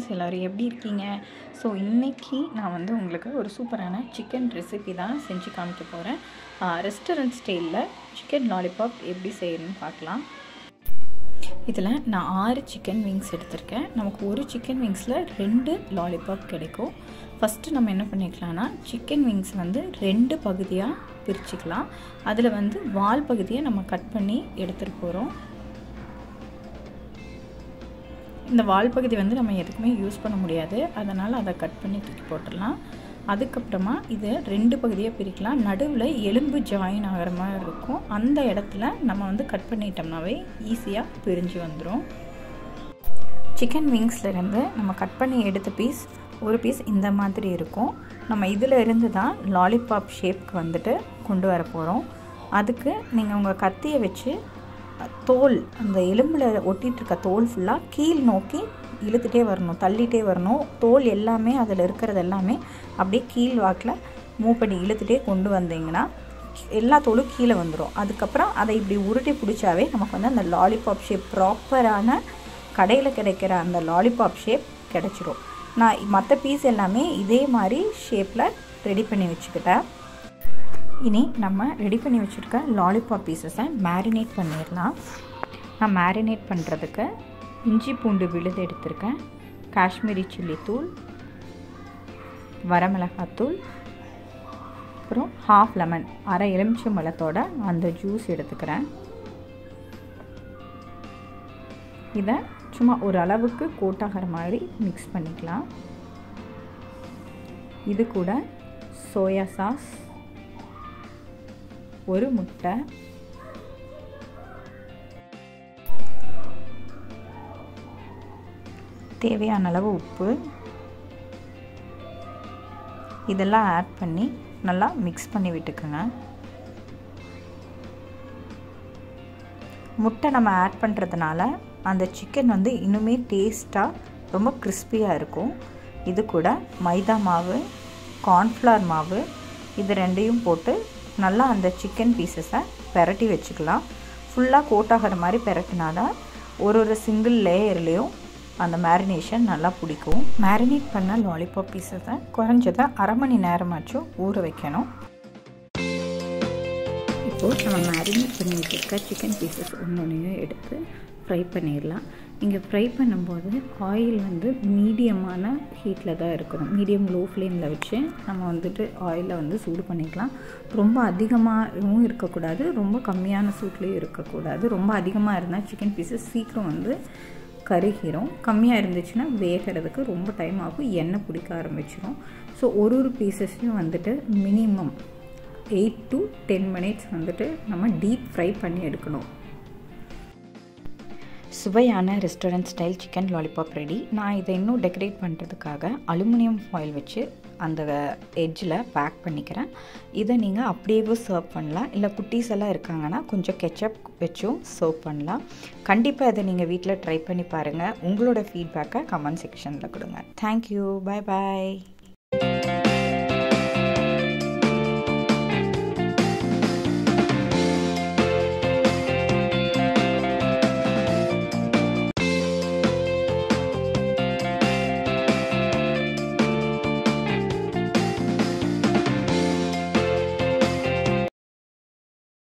friends எல்லோரும் எப்படி இருக்கீங்க ஸோ இன்றைக்கி நான் வந்து உங்களுக்கு ஒரு சூப்பரான சிக்கன் ரெசிபி தான் செஞ்சு காமிக்க போகிறேன் ரெஸ்டாரண்ட் ஸ்டைலில் சிக்கன் லாலிபாப் எப்படி செய்யணும்னு பார்க்கலாம் இதில் நான் ஆறு சிக்கன் விங்ஸ் எடுத்திருக்கேன் நமக்கு ஒரு சிக்கன் விங்ஸில் ரெண்டு லாலிபாப் கிடைக்கும் ஃபஸ்ட்டு நம்ம என்ன பண்ணிக்கலாம்னா சிக்கன் விங்ஸ் வந்து ரெண்டு பகுதியாக பிரிச்சுக்கலாம் அதில் வந்து வால் பகுதியை நம்ம கட் பண்ணி எடுத்துகிட்டு போகிறோம் இந்த வால் பகுதி வந்து நம்ம எதுக்குமே யூஸ் பண்ண முடியாது அதனால் அதை கட் பண்ணி தூக்கி போட்டுடலாம் அதுக்கப்புறமா இதை ரெண்டு பகுதியாக பிரிக்கலாம் நடுவில் எலும்பு ஜாயின் ஆகிற மாதிரி இருக்கும் அந்த இடத்துல நம்ம வந்து கட் பண்ணிட்டோம்னாவே ஈஸியாக பிரிஞ்சு வந்துடும் சிக்கன் விங்ஸ்லேருந்து நம்ம கட் பண்ணி எடுத்த பீஸ் ஒரு பீஸ் இந்த மாதிரி இருக்கும் நம்ம இதில் இருந்து தான் லாலிபாப் ஷேப்க்கு வந்துட்டு கொண்டு வர போகிறோம் அதுக்கு நீங்கள் உங்கள் கத்தியை வச்சு தோல் அந்த எலும்பில் ஒட்டிகிட்டு இருக்க தோல் ஃபுல்லாக கீழ் நோக்கி இழுத்துட்டே வரணும் தள்ளிட்டே வரணும் தோல் எல்லாமே அதில் இருக்கிறது எல்லாமே அப்படியே கீழ் வாக்கில் மூவ் பண்ணி இழுத்துட்டே கொண்டு வந்தீங்கன்னா எல்லா தோலும் கீழே வந்துடும் அதுக்கப்புறம் அதை இப்படி உருட்டி பிடிச்சாவே நமக்கு வந்து அந்த லாலிபாப் ஷேப் ப்ராப்பரான கடையில் கிடைக்கிற அந்த லாலிபாப் ஷேப் கிடச்சிரும் நான் மற்ற பீஸ் எல்லாமே இதே மாதிரி ஷேப்பில் ரெடி பண்ணி வச்சுக்கிட்டேன் இனி நம்ம ரெடி பண்ணி வச்சுருக்க லாலிபாப் பீசஸை மேரினேட் பண்ணிடலாம் நான் மேரினேட் பண்ணுறதுக்கு இஞ்சி பூண்டு விழுது எடுத்திருக்கேன் காஷ்மீரி சில்லி தூள் வரமிளகாத்தூள் அப்புறம் ஹாஃப் லெமன் அரை எலுமிச்சை மலத்தோட அந்த ஜூஸ் எடுத்துக்கிறேன் இதை சும்மா ஒரு அளவுக்கு கோட்டாகிற மாதிரி மிக்ஸ் பண்ணிக்கலாம் இது கூட சோயா சாஸ் ஒரு முட்டை தேவையான அளவு உப்பு இதெல்லாம் ஆட் பண்ணி நல்லா மிக்ஸ் பண்ணி விட்டுக்குங்க முட்டை நம்ம ஆட் பண்ணுறதுனால அந்த சிக்கன் வந்து இன்னுமே டேஸ்ட்டாக ரொம்ப கிறிஸ்பியாக இருக்கும் இது கூட மைதா மாவு கார்ன்ஃப்ளவர் மாவு இது ரெண்டையும் போட்டு நல்லா அந்த சிக்கன் பீசஸை பெரட்டி வச்சுக்கலாம் ஃபுல்லாக கோட் ஆகிற மாதிரி பெரட்டினாதான் ஒரு ஒரு சிங்கிள் லேயர்லேயும் அந்த மேரினேஷன் நல்லா பிடிக்கும் மேரினேட் பண்ண லாலிபாப் பீசஸை குறைஞ்சதை அரை மணி நேரமாச்சும் ஊற வைக்கணும் இப்போது நம்ம மேரினேட் பண்ணி வச்சுருக்க சிக்கன் பீசஸ் ஒன்று ஒன்றையும் எடுத்து ஃப்ரை பண்ணிடலாம் இங்கே ஃப்ரை பண்ணும்போது ஆயில் வந்து மீடியமான ஹீட்டில் தான் இருக்கணும் மீடியம் லோ ஃப்ளேமில் வச்சு நம்ம வந்துட்டு ஆயிலை வந்து சூடு பண்ணிக்கலாம் ரொம்ப அதிகமாகவும் இருக்கக்கூடாது ரொம்ப கம்மியான சூட்லேயும் இருக்கக்கூடாது ரொம்ப அதிகமாக இருந்தால் சிக்கன் பீசஸ் சீக்கிரம் வந்து கருகிரும் கம்மியாக இருந்துச்சுன்னா வேகிறதுக்கு ரொம்ப டைம் ஆகும் எண்ணெய் பிடிக்க ஆரம்பிச்சிடும் ஸோ ஒரு ஒரு பீசஸையும் வந்துட்டு minimum eight to ten minutes வந்துட்டு நம்ம டீப் ஃப்ரை பண்ணி எடுக்கணும் சுவையான restaurant style chicken lollipop ready நான் இதை இன்னும் டெக்கரேட் பண்ணுறதுக்காக அலுமினியம் ஃபாயில் வச்சு அந்த எட்ஜில் பேக் பண்ணிக்கிறேன் இதை நீங்கள் அப்படியே சர்வ் பண்ணலாம் இல்லை குட்டீஸ் எல்லாம் இருக்காங்கன்னா கொஞ்சம் கெச்சப் வச்சும் சர்வ் பண்ணலாம் கண்டிப்பாக இதை நீங்கள் வீட்டில் ட்ரை பண்ணி பாருங்கள் உங்களோட ஃபீட்பேக்கை கமெண்ட் செக்ஷனில் கொடுங்க தேங்க்யூ பாய் பாய்